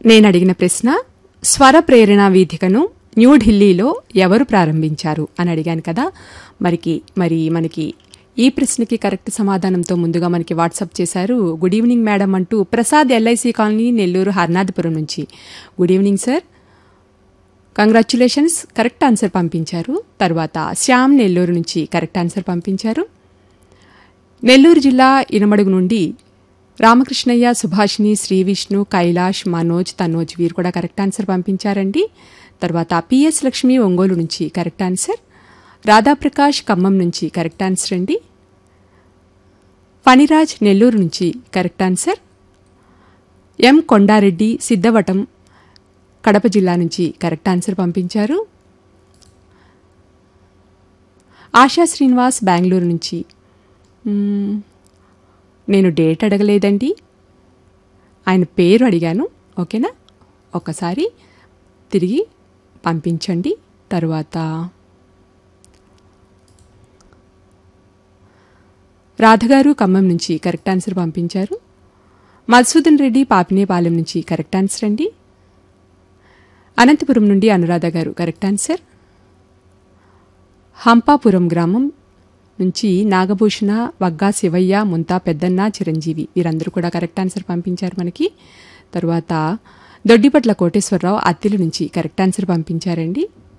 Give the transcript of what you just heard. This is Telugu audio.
నేను అడిగిన ప్రశ్న స్వర ప్రేరణ వేదికను న్యూఢిల్లీలో ఎవరు ప్రారంభించారు అని అడిగాను కదా మరికి మరి మనకి ఈ ప్రశ్నకి కరెక్ట్ సమాధానంతో ముందుగా మనకి వాట్సాప్ చేశారు గుడ్ ఈవినింగ్ మేడం అంటూ ప్రసాద్ ఎల్ఐసి కాలనీ నెల్లూరు హర్నాథపురం నుంచి good evening sir congratulations correct answer పంపించారు తర్వాత శ్యామ్ నెల్లూరు నుంచి కరెక్ట్ ఆన్సర్ పంపించారు నెల్లూరు జిల్లా ఇనమడుగు నుండి రామకృష్ణయ్య సుభాషిణి శ్రీ విష్ణు కైలాష్ మనోజ్ తనోజ్ వీరు కూడా కరెక్ట్ ఆన్సర్ పంపించారండి తర్వాత పిఎస్ లక్ష్మి ఒంగోలు నుంచి కరెక్ట్ ఆన్సర్ రాధాప్రకాష్ ఖమ్మం నుంచి కరెక్ట్ ఆన్సర్ అండి ఫణిరాజ్ నెల్లూరు నుంచి correct answer M Kondareddy Siddhavatam Kadapa జిల్లా నుంచి కరెక్ట్ ఆన్సర్ పంపించారు ఆశా శ్రీనివాస్ బెంగళూరు నుంచి మ్మ్, నేను డేట్ అడగలేదండి ఆయన పేరు అడిగాను ఓకేనా ఒకసారి తిరిగి పంపించండి తరువాత రాధగారు ఖమ్మం నుంచి కరెక్ట్ ఆన్సర్ పంపించారు మధుసూదన్ రెడ్డి పాపినేపాలెం నుంచి కరెక్ట్ ఆన్సర్ అండి అనంతపురం నుండి అనురాధ గారు కరెక్ట్ ఆన్సర్ హంపాపురం గ్రామం నుంచి నాగభూషణ వగ్గా శివయ్య ముంతా పెద్దన్న చిరంజీవి వీరందరూ కూడా కరెక్ట్ ఆన్సర్ పంపించారు మనకి తరువాత దొడ్డిపట్ల కోటేశ్వరరావు అత్తిలి నుంచి కరెక్ట్ ఆన్సర్ పంపించారండి